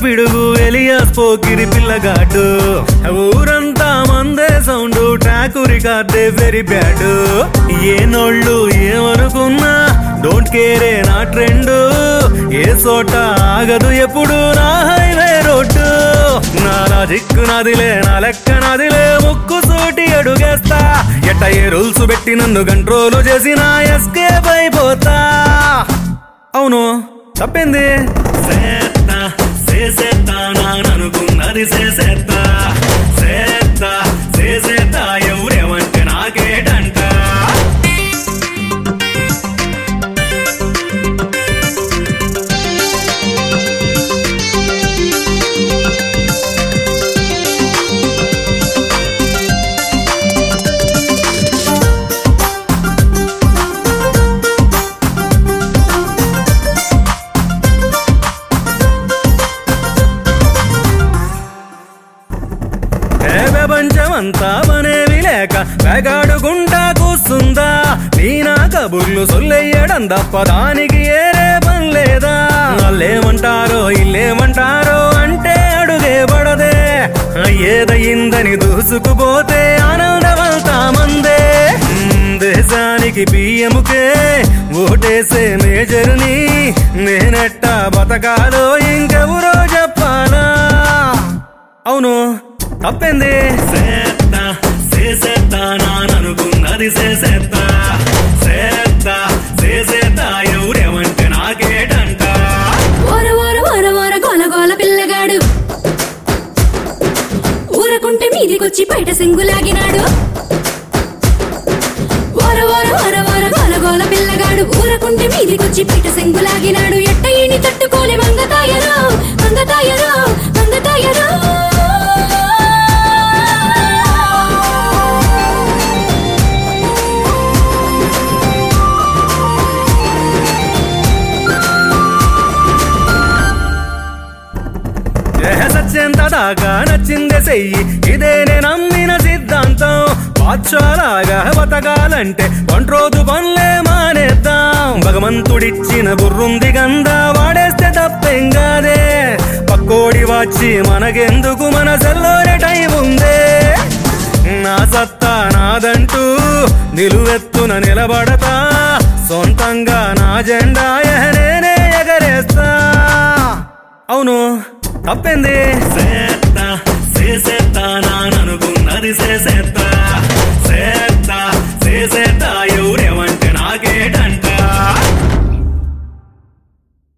పిడుగు ఎలియాస్ పోకిరి పిల్లగాడు ఊరంతా మందే సౌండ్ ట్రాక్ రికార్డే వెరీ బ్యాడ్ ఏ నోళ్ళు ఏమనుకున్నా డోంట్ కేరే నా ట్రెండ్ ఏ చోట ఆగదు ఎప్పుడు నా హైవే రోడ్డు నా లాజిక్ నాదిలే నా లెక్క నాదిలే ముక్కు సూటి అడుగేస్తా ఎట్ట ఏ రూల్స్ పెట్టి నన్ను కంట్రోల్ చేసి నా ఎస్కేప్ అయిపోతా అవును తప్పింది సేత్తా చేసేత్తా నాననుకున్నది చేసేత్తా సేత్తా చేసేత్తా ఎవరేమంటే నాకేటంట ఏ ప్రపంచమంతా పనేవి లేక వేగాడుకుంటా కూస్తుందా నీ నా కబుర్లు సొల్లెయ్యడం తప్ప దానికి ఏరే పని లేదా వాళ్ళేమంటారో ఇల్లేమంటారో అంటే అడుగే పడదే ఏదయిందని దూసుకుపోతే ఆనందమంతా మందే మ్, దేశానికి బియ్యముకే ఓటేసే మేజర్ని నేనెట్టా బతకాలో ఇంకెవరో చెప్పాలా అవును తప్పింది సేత్తా చేసేత్తా నాననుకున్నది చేసేత్తా సేత్తా చేసేత్తా ఎవరేమంటే నాకేటంట ఓర ఓర ఓర ఓర గోల గోల పిల్లగాడు ఊరకుంటే మీదికొచ్చి బయట సింగులాగినాడు ఓర ఓర ఓర ఓర గోల గోల పిల్లగాడు ఊరకుంటే మీదికొచ్చి బయట సింగులాగినాడు ఎట్ట ఈని తట్టుకోలే మంగతాయరో మంగతాయరో మంగతాయరో ఏ సత్యంత దాకా నచ్చిందే చెయ్యి ఇదే నేను నమ్మిన సిద్ధాంతం బాద్షాలాగా బతకాలంటే ఒంట్రోజు పనులే మానేద్దాం భగవంతుడిచ్చిన బుర్రుంది గంద వాడేస్తే తప్పేం కాదే పక్కోడి వచ్చి మనకెందుకు మన సెల్లోనే టైం ఉందే నా సత్తా నాదంటూ నిలువెత్తున నిలబడతా సొంతంగా నా జెండా నేనే ఎగరేస్తా అవును తప్పింది సేత్తా చేసేత్తా నాననుకున్నది చేసేత్తా సేత్తా చేసేత్తా